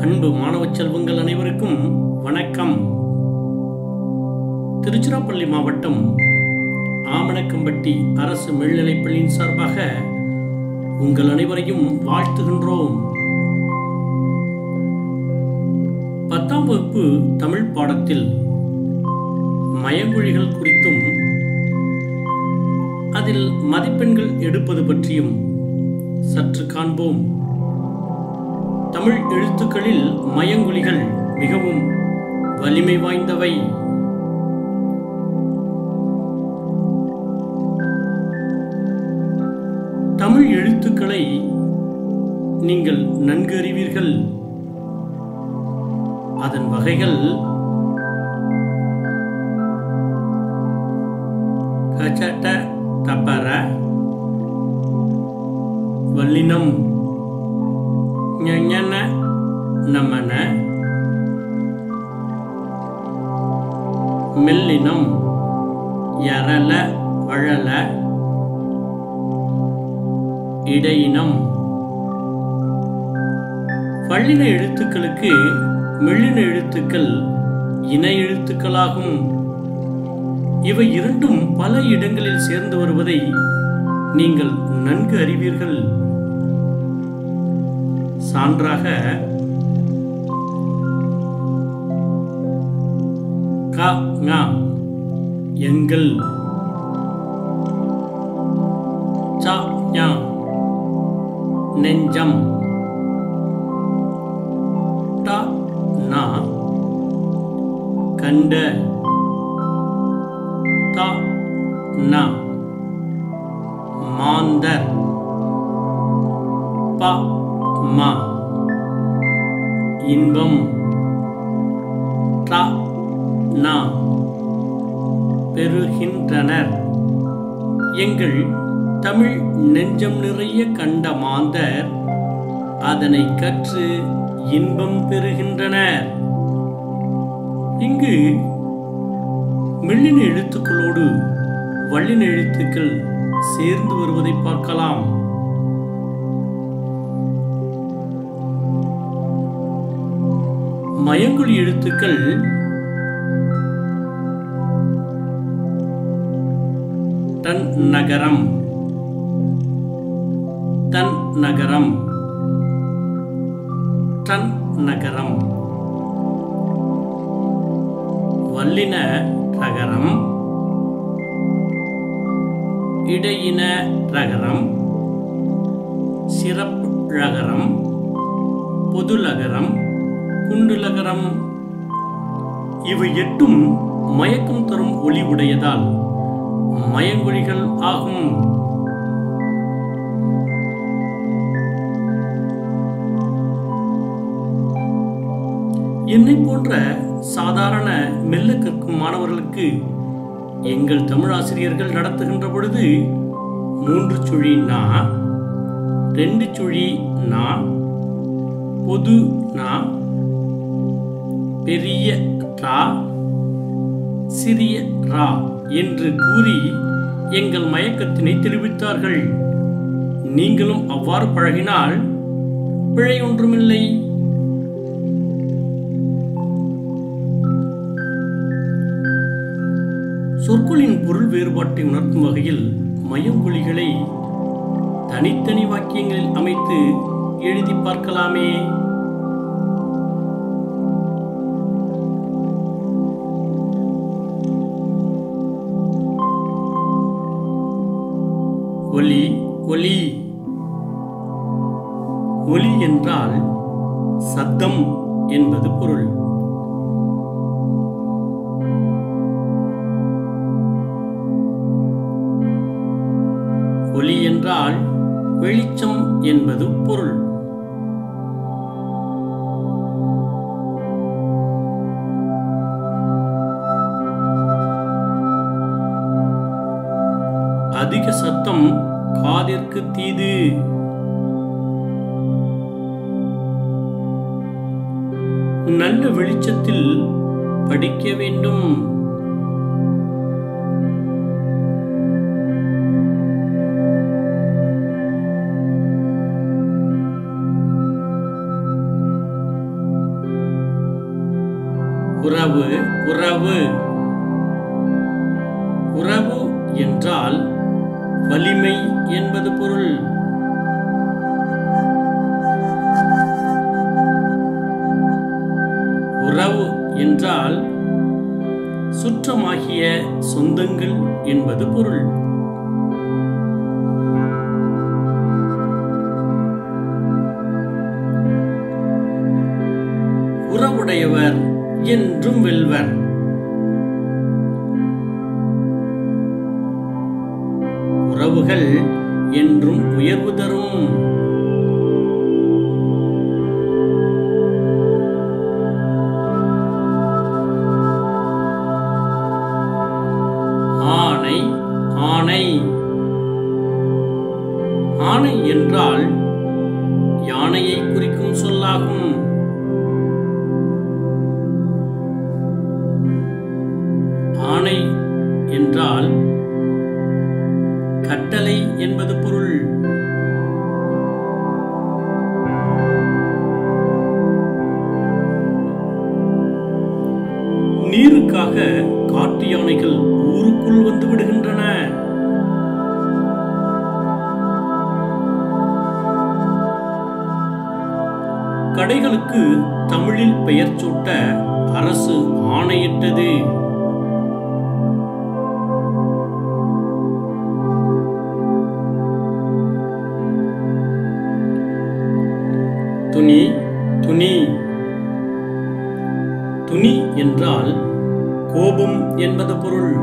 அன்பு மாணவ செல்வங்கள் அனைவருக்கும் வணக்கம் திருச்சிராப்பள்ளி மாவட்டம் ஆமணக்கம்பட்டி அரசு மேல்நிலைப்பள்ளியின் சார்பாக உங்கள் அனைவரையும் வாழ்த்துகின்றோம் பத்தாம் வகுப்பு தமிழ் பாடத்தில் மயமொழிகள் குறித்தும் அதில் மதிப்பெண்கள் எடுப்பது பற்றியும் சற்று காண்போம் தமிழ் எழுத்துக்களில் மயங்குழிகள் மிகவும் வலிமை வாய்ந்தவை தமிழ் எழுத்துக்களை நீங்கள் நன்கு அறிவீர்கள் அதன் வகைகள் கச்சட்ட தப்பர வல்லினம் ஞஞன நமன மெல்லினம் யரல வழல இடையினம் வல்லின எழுத்துக்களுக்கு மெல்லின எழுத்துக்கள் இணை எழுத்துக்களாகும் இவை இரண்டும் பல இடங்களில் சேர்ந்து வருவதை நீங்கள் நன்கு அறிவீர்கள் சான்றாக க ங எங்கள் ச ஞ நெஞ்சம் ட ந கண்ட த ந மாந்தர் ப ம இன்பம் ட ந பெறுகின்றனர் எங்கள் தமிழ் நெஞ்சம் நிறைய கண்ட மாந்தர் அதனை கற்று இன்பம் பெறுகின்றனர் இங்கு மெல்லின எழுத்துக்களோடு வல்லின எழுத்துக்கள் சேர்ந்து வருவதை பார்க்கலாம் மயங்குழி எழுத்துக்கள் தன் நகரம் தன் நகரம் தன் நகரம் வல்லின ரகரம் இடையின ரகரம் சிறப்பு ரகரம் பொதுலகரம் குண்டுலகரம் இவை எட்டும் மயக்கம் தரும் ஒளி உடையதால் மயங்கொழிகள் ஆகும் என்னை போன்ற சாதாரண மெல்ல கற்கும் மாணவர்களுக்கு எங்கள் தமிழாசிரியர்கள் நடத்துகின்ற பொழுது மூன்று சுழி நா ரெண்டு சுழி நா பொது நா பெரிய ரா சிறிய ரா என்று கூறி எங்கள் மயக்கத்தினை தெரிவித்தார்கள் நீங்களும் அவ்வாறு பழகினால் பிழை ஒன்றுமில்லை சொற்களின் பொருள் வேறுபாட்டை உணர்த்தும் வகையில் மையங்கொழிகளை தனித்தனி வாக்கியங்களில் அமைத்து எழுதி பார்க்கலாமே ஒலி ஒலி ஒலி என்றால் சத்தம் என்பது பொருள் ஒலி என்றால் வெளிச்சம் என்பது பொருள் அதிக சத்தம் காதிற்கு தீது நல்ல வெளிச்சத்தில் படிக்க வேண்டும் உறவு உறவு உறவு என்றால் வலிமை என்பது பொருள் உறவு என்றால் சுற்றமாகிய சொந்தங்கள் என்பது பொருள் உறவுடையவர் என்றும் வெல்வர் உறவுகள் என்றும் உயர்வு தரும் ஆணை ஆணை ஆணை என்றால் யானையை குறிக்கும் சொல்லாகும் ஆணை என்றால் கட்டளை என்பது பொருள் நீருக்காக காட்டு யானைகள் ஊருக்குள் வந்து விடுகின்றன கடைகளுக்கு தமிழில் பெயர் சூட்ட அரசு ஆணையிட்டது துணி துணி துணி என்றால் கோபம் என்பது பொருள்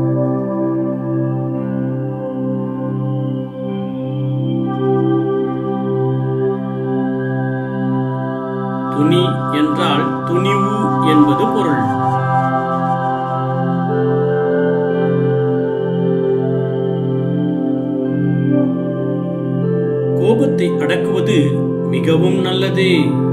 துணி என்றால் துணிவு என்பது பொருள் கோபத்தை அடக்குவது மிகவும் நல்லது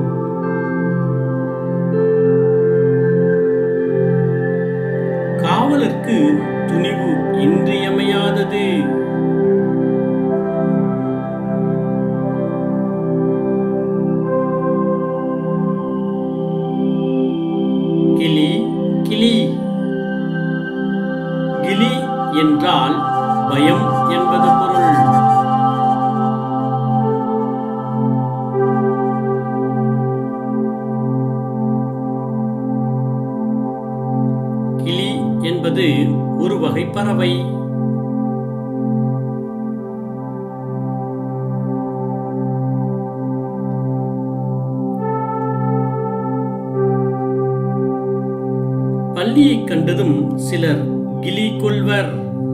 காவலருக்கு துணிவு இன்றியமையாதது கிளி கிளி கிளி என்றால் பயம் என்பது பொருள் கிளி என்பது ஒரு வகை பறவை பள்ளியைக் கண்டதும் சிலர் கிளி கொள்வர்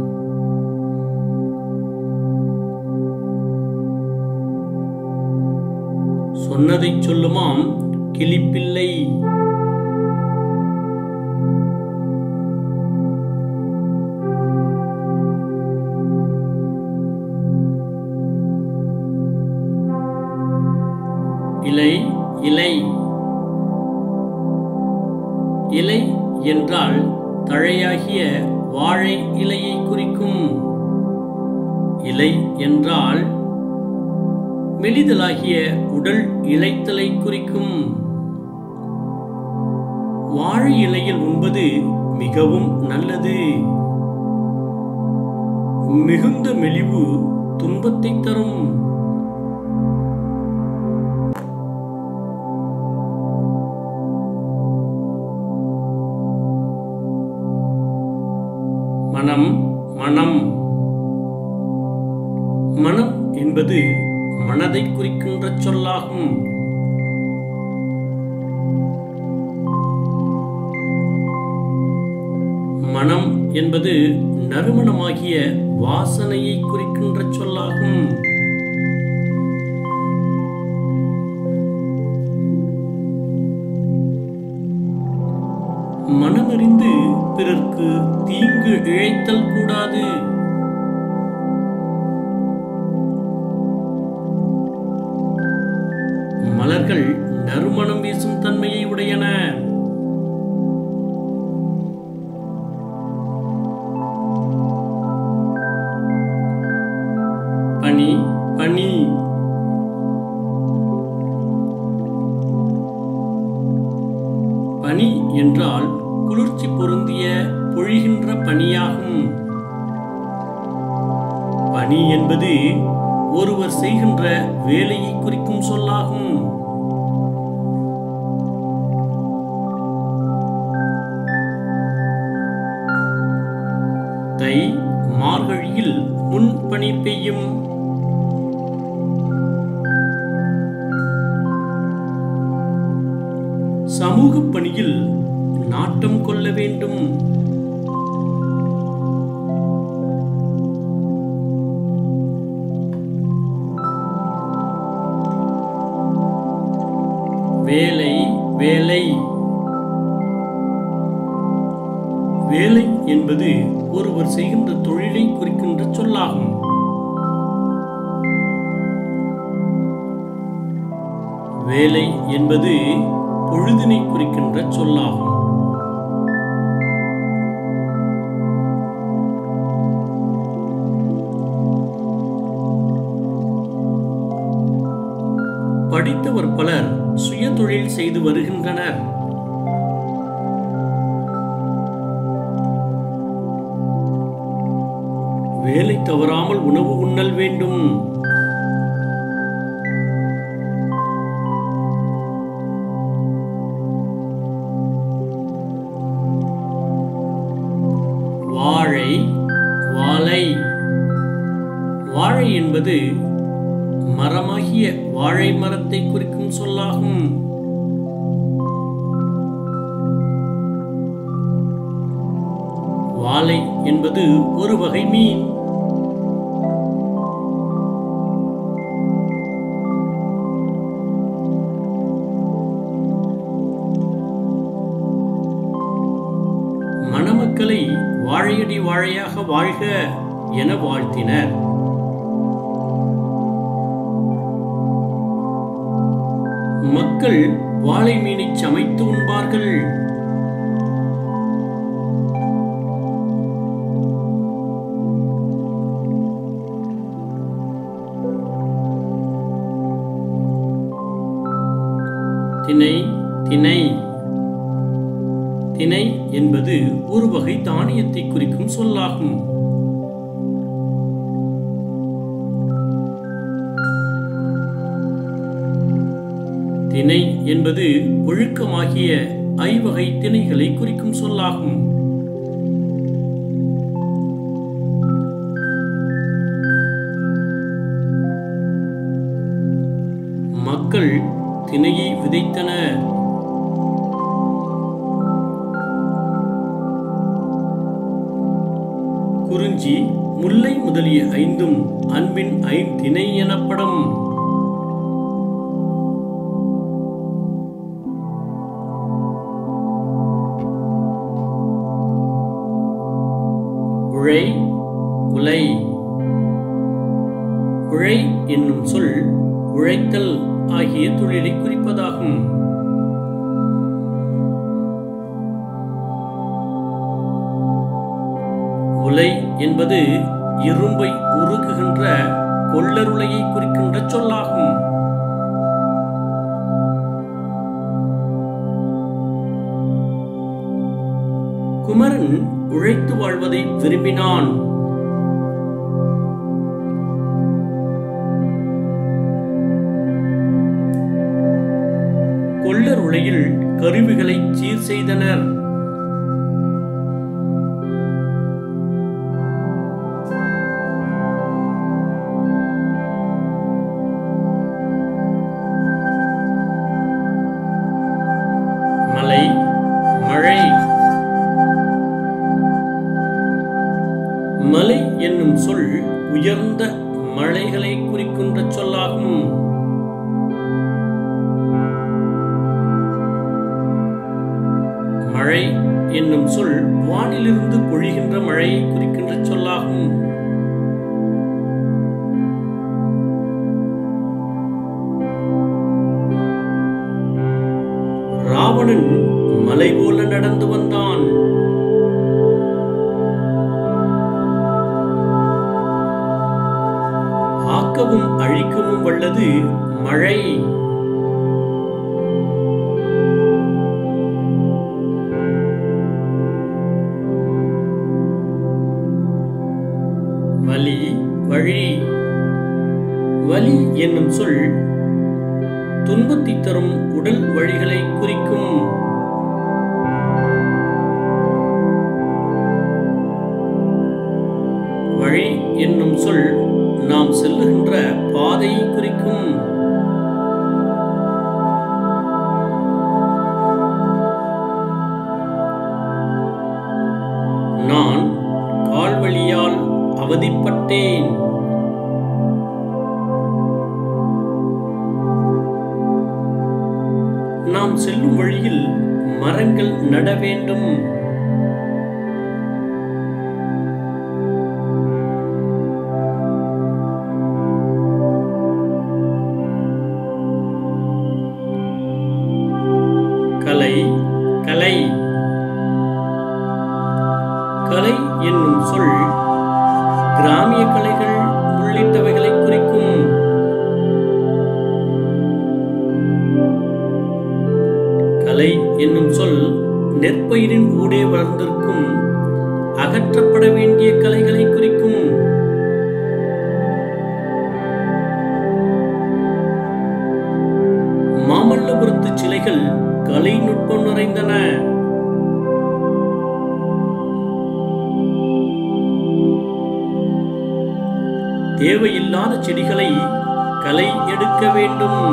சொன்னதைச் சொல்லுமாம் கிளிப்பிள்ளை இலை இலை இலை என்றால் தழையாகிய வாழை இலையை குறிக்கும் இலை என்றால் மெலிதலாகிய உடல் இழைத்தலை குறிக்கும் வாழை இலையில் உண்பது மிகவும் நல்லது மிகுந்த மெலிவு துன்பத்தை தரும் மனம் மனம் மனம் என்பது மனதை குறிக்கின்ற சொல்லாகும் மனம் என்பது நறுமணமாகிய வாசனையை குறிக்கின்ற சொல்லாகும் மனமறிந்து பிறர்க்கு தீங்கு இழைத்தல் கூடாது மலர்கள் நறுமணம் வீசும் தன்மையை உடையன பனி பனி பனி என்றால் ஒருவர் செய்கின்ற வேலையை குறிக்கும் சொல்லாகும் தை மார்கழியில் முன்பனி பெய்யும் சமூக பணியில் நாட்டம் கொள்ள வேண்டும் வேலை வேலை வேலை என்பது ஒருவர் செய்கின்ற தொழிலை குறிக்கின்ற சொல்லாகும் வேலை என்பது பொழுதினை குறிக்கின்ற சொல்லாகும் படித்தவர் பலர் சுய தொழில் செய்து வருகின்றனர் வேலை தவறாமல் உணவு உண்ணல் வேண்டும் வாழை வாழை வாழை என்பது மரமாகிய வாழை மரத்தை குறிக்கும் சொல்லாகும் வாழை என்பது ஒரு வகை மீன் மணமக்களை வாழையடி வாழையாக வாழ்க என வாழ்த்தினர் மக்கள் வாழை மீனை சமைத்து உண்பார்கள் திணை திணை திணை என்பது ஒரு வகை தானியத்தை குறிக்கும் சொல்லாகும் திணை என்பது ஒழுக்கமாகிய ஐவகை திணைகளை குறிக்கும் சொல்லாகும் மக்கள் திணையை விதைத்தனர் குறிஞ்சி முல்லை முதலிய ஐந்தும் அன்பின் ஐந்திணை எனப்படும் உழை உலை உழை என்னும் சொல் உழைத்தல் ஆகிய தொழிலை குறிப்பதாகும் உலை என்பது இரும்பை உருகுகின்ற கொள்ளருளையை குறிக்கின்ற சொல்லாகும் குமரன் உழைத்து வாழ்வதை விரும்பினான் கொள்ளர் உலையில் கருவிகளை சீர் செய்தனர் மலை மழை மலை என்னும் சொல் உயர்ந்த மலைகளை குறிக்கின்ற சொல்லாகும் மழை என்னும் சொல் வானிலிருந்து பொழிகின்ற மழையை குறிக்கின்ற சொல்லாகும் ராவணன் மலை போல நடந்து வந்தான் ஆக்கவும் அழிக்கவும் வல்லது மழை வழி வழி வலி என்னும் சொல் துன்பத்தை தரும் உடல் வழிகளை குறிக்கும் வழி என்னும் சொல் நாம் செல்லுகின்ற பாதையை குறிக்கும் நான் கால்வழியால் அவதிப்பட்டேன் நாம் செல்லும் வழியில் மரங்கள் நட வேண்டும் கலை கலை கலை என்னும் சொல் கிராமிய கலைகள் உள்ளிட்டவைகளை குறிக்கும் கலை என்னும் சொல் நெற்பயிரின் ஊடே வளர்ந்திருக்கும் அகற்றப்பட வேண்டிய கலைகளை குறிக்கும் மாமல்லபுரத்து சிலைகள் கலை நுட்பம் நிறைந்தன தேவையில்லாத செடிகளை களை எடுக்க வேண்டும்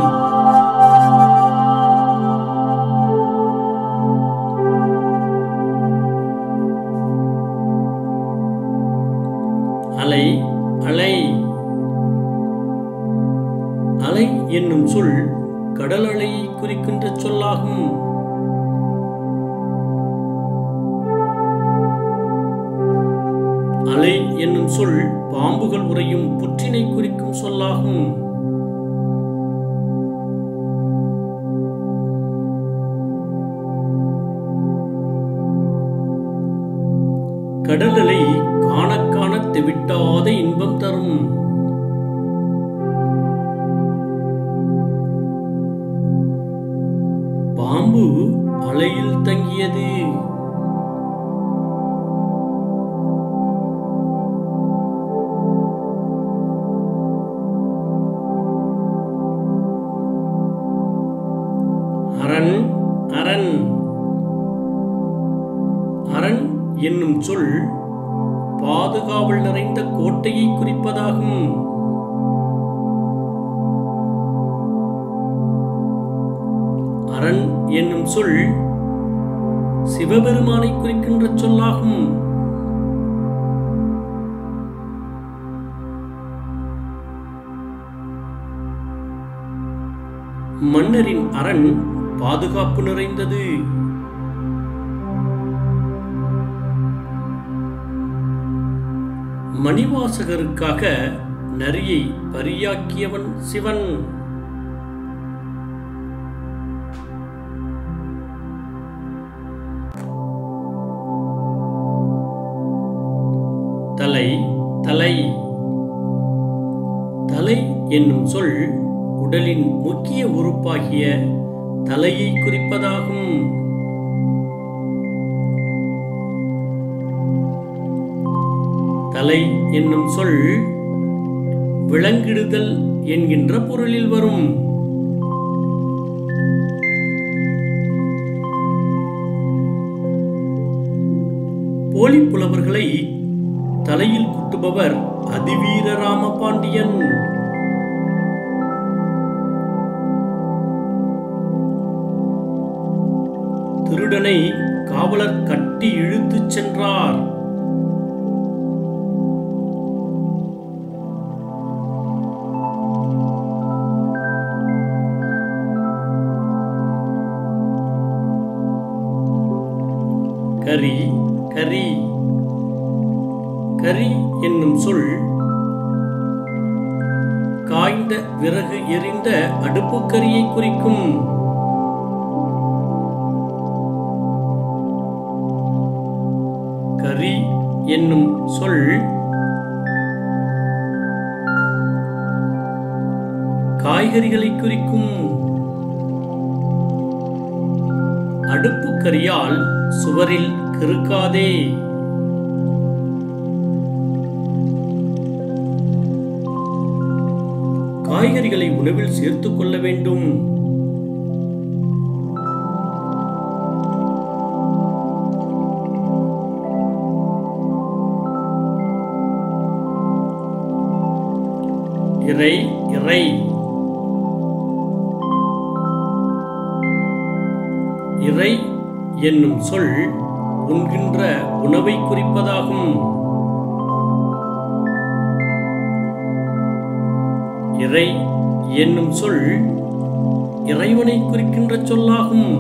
அலை அலை அலை என்னும் சொல் கடல் அலையை குறிக்கின்ற சொல்லாகும் அலை என்னும் சொல் பாம்புகள் உறையும் புற்றினை குறிக்கும் சொல்லாகும் கடல் அலை காண காண தெவிட்டாத இன்பம் தரும் பாம்பு அலையில் தங்கியது அரண் அரண் அரண் என்னும் சொல் பாதுகாவல் நிறைந்த கோட்டையை குறிப்பதாகும் அரண் என்னும் சொல் சிவபெருமானை குறிக்கின்ற சொல்லாகும் மன்னரின் அரண் பாதுகாப்பு நிறைந்தது மணிவாசகருக்காக நரியை பரியாக்கியவன் சிவன் தலை தலை தலை என்னும் சொல் உடலின் முக்கிய உறுப்பாகிய தலையை குறிப்பதாகும் தலை என்னும் சொல் விளங்கிடுதல் என்கின்ற பொருளில் வரும் போலி புலவர்களை தலையில் குட்டுபவர் அதிவீர ராமபாண்டியன் திருடனை காவலர் கட்டி இழுத்துச் சென்றார் கரி கரி கரி என்னும் சொல் காய்ந்த விறகு எரிந்த அடுப்புக்கரியை குறிக்கும் கரி என்னும் சொல் காய்கறிகளை குறிக்கும் அடுப்புக்கரியால் சுவரில் கிறுக்காதே காய்கறிகளை உணவில் சேர்த்துக் கொள்ள வேண்டும் இறை இறை இறை என்னும் சொல் உண்கின்ற உணவை குறிப்பதாகும் இறை என்னும் சொல் இறைவனை குறிக்கின்ற சொல்லாகும்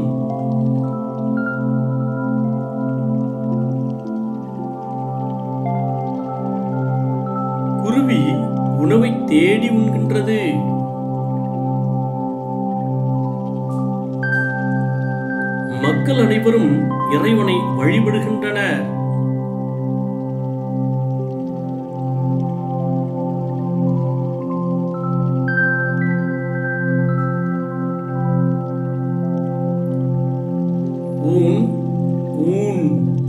குருவி உணவை தேடி உண்கின்றது மக்கள் அனைவரும் இறைவனை வழிபடுகின்றனர் ஊன் ஊன்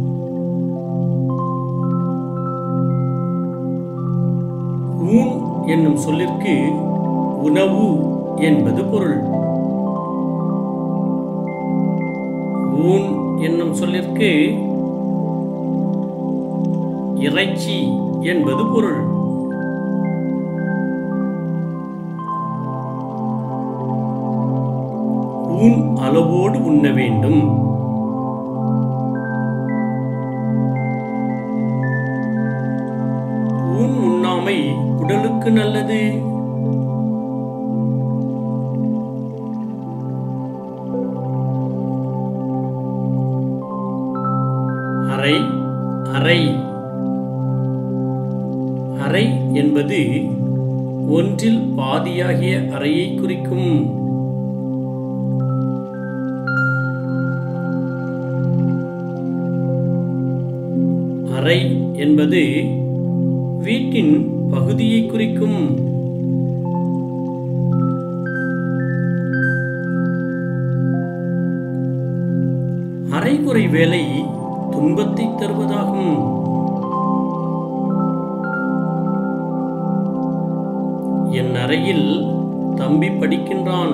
ஊன் என்னும் சொல்லிற்கு உணவு என்பது பொருள் ஊன் என்னும் சொல்லிற்கு இறைச்சி என்பது பொருள் ஊன் அளவோடு உண்ண வேண்டும் ஊன் உண்ணாமை உடலுக்கு நல்லது அறை அறை அறை என்பது ஒன்றில் பாதியாகிய அறையை குறிக்கும் அறை என்பது வீட்டின் பகுதியை குறிக்கும் அரைகுறை வேலை துன்பத்தை தருவதாகும் என் அறையில் தம்பி படிக்கின்றான்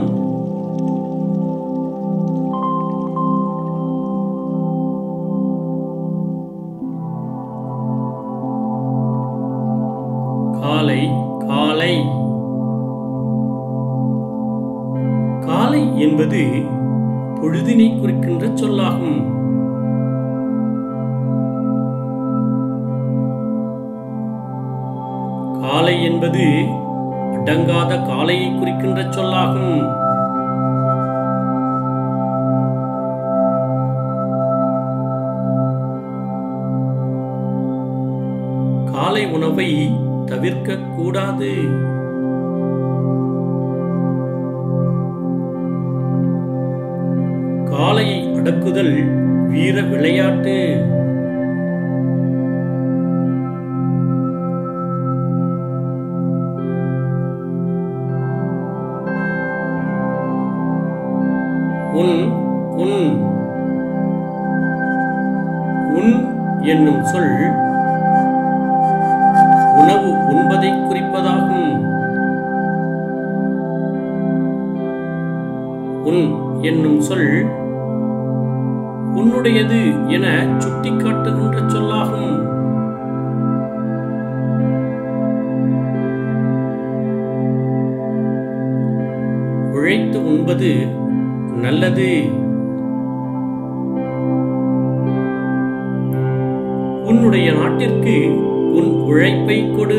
காலை காலை காலை என்பது பொழுதினை குறிக்கின்ற சொல்லாகும் காலை என்பது அடங்காத காலையை குறிக்கின்ற சொல்லாகும் காலை உணவை தவிர்க்க கூடாது காளையை அடக்குதல் வீர விளையாட்டு உன் உன் உன் என்னும் சொல் உணவு உண்பதை குறிப்பதாகும் உன் என்னும் சொல் உன்னுடையது என சுட்டிக்காட்டுகின்ற சொல்லாகும் உழைத்து உண்பது நல்லது உன்னுடைய நாட்டிற்கு உன் உழைப்பை கொடு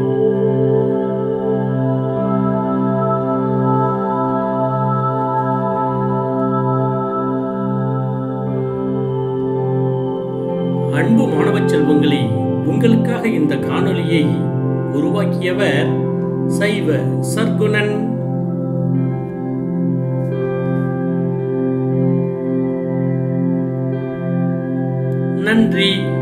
அன்பு மாணவ செல்வங்களே உங்களுக்காக இந்த காணொளியை உருவாக்கியவர் சைவ சர்க்குணன் நன்றி